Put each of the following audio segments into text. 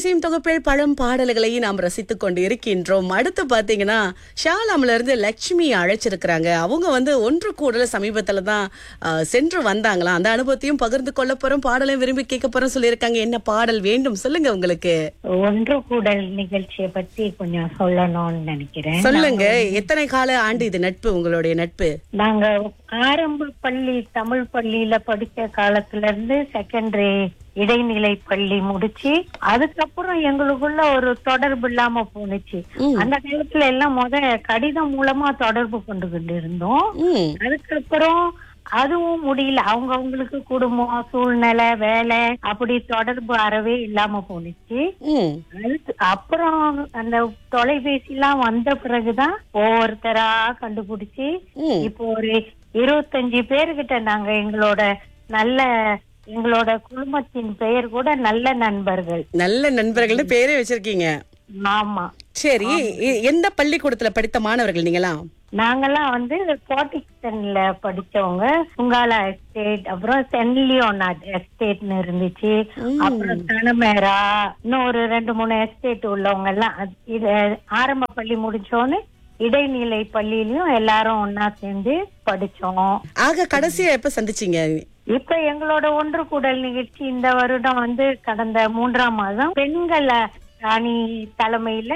இசையும் தொகுப்பில் பழம் பாடல்களை நாம் ரசித்துக் கொண்டு இருக்கின்றோம் அடுத்து பாத்தீங்கன்னா ஷாலாம்ல இருந்து லட்சுமி அழைச்சிருக்கிறாங்க அவங்க வந்து ஒன்று கூடல சமீபத்துல தான் ஆ, சென்று வந்தாங்களாம் அந்த அனுபவத்தையும் பகிர்ந்து கொள்ள போறோம் பாடலையும் விரும்பி கேட்க போறோம் சொல்லியிருக்காங்க என்ன பாடல் வேண்டும் சொல்லுங்க உங்களுக்கு ஒன்று கூடல் நிகழ்ச்சியை பத்தி கொஞ்சம் சொல்லணும்னு நினைக்கிறேன் சொல்லுங்க எத்தனை கால ஆண்டு இது நட்பு உங்களுடைய நட்பு நாங்க ஆரம்ப பள்ளி தமிழ் பள்ளியில படிச்ச காலத்துல இருந்து செகண்டரி இடைநிலை பள்ளி முடிச்சு அதுக்கப்புறம் எங்களுக்குள்ள ஒரு தொடர்பு இல்லாம போனுச்சு ம். அந்த காலத்துல எல்லாம் முத கடிதம் மூலமா தொடர்பு கொண்டு கொண்டு இருந்தோம் ம் அதுக்கப்புறம் அதுவும் முடியல அவங்க அவங்களுக்கு குடும்பம் சூழ்நிலை வேலை அப்படி தொடர்பு அறவே இல்லாம போனுச்சு ம் அதுக்கு அப்புறம் அந்த தொலைபேசி எல்லாம் வந்த பிறகுதான் ஒவ்வொருத்தரா கண்டுபிடிச்சு ம் இப்போ ஒரு இருபத்தஞ்சு பேர்கிட்ட நாங்க எங்களோட நல்ல எங்களோட குடும்பத்தின் பெயர் கூட நல்ல நண்பர்கள் நல்ல நண்பர்கள்னு பேரே வச்சிருக்கீங்க ஆமா சரி எ- எந்த பள்ளிக்கூடத்துல படித்த மாணவர்கள் நீங்களாம் நாங்கெல்லாம் வந்து கோட்டிக்டன்ல படிச்சவங்க சுங்காலா எஸ்டேட் அப்புறம் சென்ட் லியோனார்ட் எஸ்டேட்னு இருந்துச்சு அப்புறம் தனமேரா இன்னும் ஒரு ரெண்டு மூணு எஸ்டேட் உள்ளவங்க எல்லாம் அது- இது ஆரம்ப பள்ளி முடிச்சோன்னு இடைநிலை பள்ளியிலயும் எல்லாரும் ஒன்னா சேர்ந்து படிச்சோம் ஆக கடைசியா எப்ப சந்திச்சீங்க இப்ப எங்களோட ஒன்று கூடல் நிகழ்ச்சி இந்த வருடம் வந்து கடந்த மூன்றாம் மாதம் பெண்கள் ராணி தலைமையில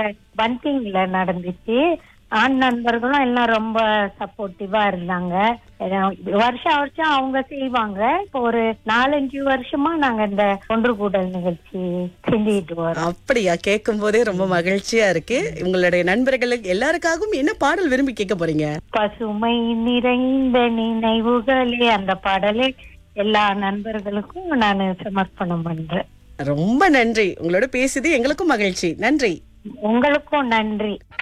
பந்திங்ல நடந்துச்சு ஆண் நண்பர்களும் எல்லாம் ரொம்ப சப்போர்ட்டிவா இருந்தாங்க அஹ் வருஷம் வருஷம் அவங்க செய்வாங்க இப்போ ஒரு நாலஞ்சு வருஷமா நாங்க இந்த ஒன்று கூடல் நிகழ்ச்சி செஞ்சுக்கிட்டு வரோம் அப்படியா கேட்கும் போதே ரொம்ப மகிழ்ச்சியா இருக்கு உங்களுடைய நண்பர்களுக்கு எல்லாருக்காகவும் என்ன பாடல் விரும்பி கேட்க போறீங்க பசுமை நிறைந்த நினைவுகளே அந்த பாடலை எல்லா நண்பர்களுக்கும் நான் சமர்ப்பணம் பண்றேன் ரொம்ப நன்றி உங்களோட பேசியது எங்களுக்கும் மகிழ்ச்சி நன்றி உங்களுக்கும் நன்றி